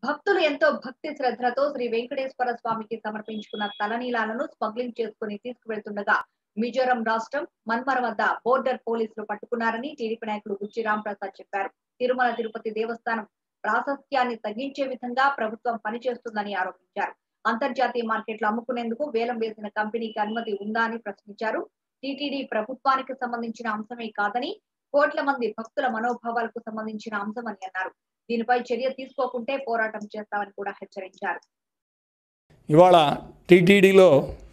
భక్తులు ఎంతో భక్తి శ్రద్ధలతో శ్రీ వెంకటేశ్వర స్వామికి సమర్పించుకున్న తలనీలాలను స్మగ్లింగ్ చేసుకుని తీసుకువెళ్తుండగా మిజోరం రాష్ట్రం మన్మర వద్ద బోర్డర్ పోలీసులు పట్టుకున్నారని టీడీపీ నాయకులు బుచ్చి రాంప్రసాద్ చెప్పారు తిరుమల తిరుపతి దేవస్థానం ప్రాశస్త్యాన్ని తగ్గించే విధంగా ప్రభుత్వం పనిచేస్తుందని ఆరోపించారు అంతర్జాతీయ మార్కెట్లో అమ్ముకునేందుకు వేలం వేసిన కంపెనీకి అనుమతి ఉందా అని ప్రశ్నించారు టీటీడీ ప్రభుత్వానికి సంబంధించిన అంశమే కాదని కోట్ల మంది భక్తుల మనోభావాలకు సంబంధించిన అంశమని అన్నారు దీనిపై చర్య తీసుకోకుంటే పోరాటం చేస్తామని కూడా హెచ్చరించారు ఇవాళ టీటీడీలో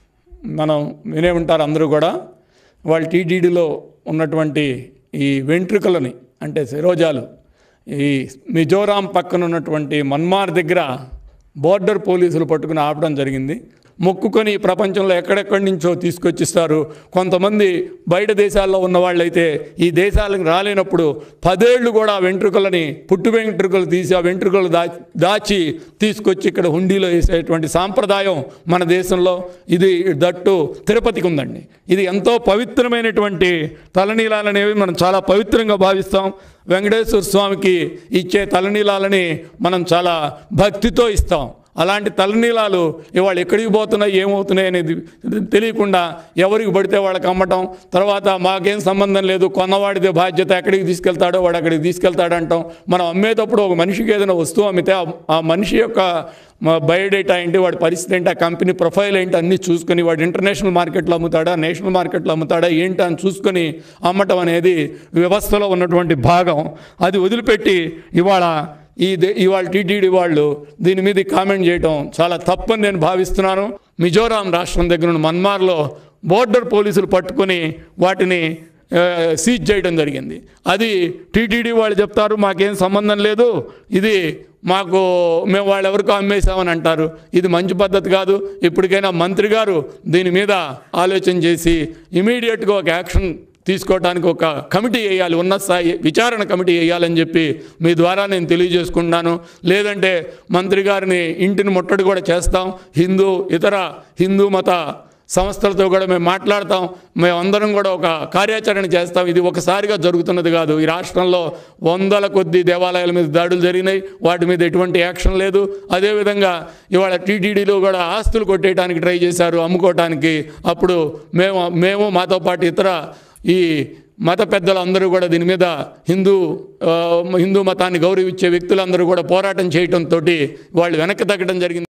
మనం వినే ఉంటారు అందరూ కూడా వాళ్ళ టీటీడీలో ఉన్నటువంటి ఈ వెంట్రుకలని అంటే శిరోజాలు ఈ మిజోరాం పక్కన ఉన్నటువంటి మన్మార్ దగ్గర బోర్డర్ పోలీసులు పట్టుకుని ఆపడం జరిగింది మొక్కుకొని ప్రపంచంలో ఎక్కడెక్కడి నుంచో తీసుకొచ్చిస్తారు కొంతమంది బయట దేశాల్లో ఉన్న వాళ్ళైతే ఈ దేశాలకు రాలేనప్పుడు పదేళ్ళు కూడా ఆ వెంట్రుకలని పుట్టు వెంట్రుకలు తీసి ఆ వెంట్రుకలు దా దాచి తీసుకొచ్చి ఇక్కడ హుండీలో వేసేటువంటి సాంప్రదాయం మన దేశంలో ఇది దట్టు తిరుపతికి ఉందండి ఇది ఎంతో పవిత్రమైనటువంటి తలనీలాలనేవి మనం చాలా పవిత్రంగా భావిస్తాం వెంకటేశ్వర స్వామికి ఇచ్చే తలనీలాలని మనం చాలా భక్తితో ఇస్తాం అలాంటి తలనీలాలు ఇవాళ ఎక్కడికి పోతున్నాయి ఏమవుతున్నాయి అనేది తెలియకుండా ఎవరికి పడితే వాళ్ళకి అమ్మటం తర్వాత మాకేం సంబంధం లేదు కొన్నవాడిదే బాధ్యత ఎక్కడికి తీసుకెళ్తాడో వాడు అక్కడికి తీసుకెళ్తాడు అంటాం మనం అమ్మేటప్పుడు ఒక మనిషికి ఏదైనా వస్తువు అమ్మితే ఆ- ఆ మనిషి యొక్క బయోడేటా ఏంటి వాడి పరిస్థితి ఏంటి ఆ కంపెనీ ప్రొఫైల్ ఏంటి అన్నీ చూసుకొని వాడు ఇంటర్నేషనల్ మార్కెట్లో అమ్ముతాడా నేషనల్ మార్కెట్లో అమ్ముతాడా ఏంటి అని చూసుకొని అమ్మటం అనేది వ్యవస్థలో ఉన్నటువంటి భాగం అది వదిలిపెట్టి ఇవాళ ఈ దే- ఇవాళ టీటీడీ వాళ్ళు దీని మీద కామెంట్ చేయటం చాలా తప్పని నేను భావిస్తున్నాను మిజోరాం రాష్ట్రం దగ్గర ఉన్న మన్మార్లో బోర్డర్ పోలీసులు పట్టుకొని వాటిని ఆ, సీజ్ చేయడం జరిగింది అది టీటీడీ వాళ్ళు చెప్తారు మాకేం సంబంధం లేదు ఇది మాకు మేము వాళ్ళు ఎవరికో అమ్మేశామని అంటారు ఇది మంచి పద్ధతి కాదు ఇప్పటికైనా మంత్రి గారు దీని మీద ఆలోచన చేసి ఇమీడియట్గా ఒక యాక్షన్ తీసుకోవడానికి ఒక కమిటీ వేయాలి ఉన్నత స్థాయి విచారణ కమిటీ వేయాలని చెప్పి మీ ద్వారా నేను తెలియజేసుకుంటున్నాను లేదంటే మంత్రి గారిని ఇంటిని ముట్టడి కూడా చేస్తాం హిందూ ఇతర హిందూ మత సంస్థలతో కూడా మేము మాట్లాడతాం మేమందరం కూడా ఒక కార్యాచరణ చేస్తాం ఇది ఒకసారిగా జరుగుతున్నది కాదు ఈ రాష్ట్రంలో వందల కొద్ది దేవాలయాల మీద దాడులు జరిగినాయి వాటి మీద ఎటువంటి యాక్షన్ లేదు అదేవిధంగా ఇవాళ టీటీడీలో కూడా ఆస్తులు కొట్టేయడానికి ట్రై చేశారు అమ్ముకోవటానికి అప్పుడు మేము మేము మాతో పాటు ఇతర ఈ మత పెద్దలందరూ కూడా దీని మీద హిందూ ఆ, హిందూ మతాన్ని గౌరవించే వ్యక్తులందరూ కూడా పోరాటం చేయడంతో వాళ్ళు వెనక్కి తగ్గడం జరిగింది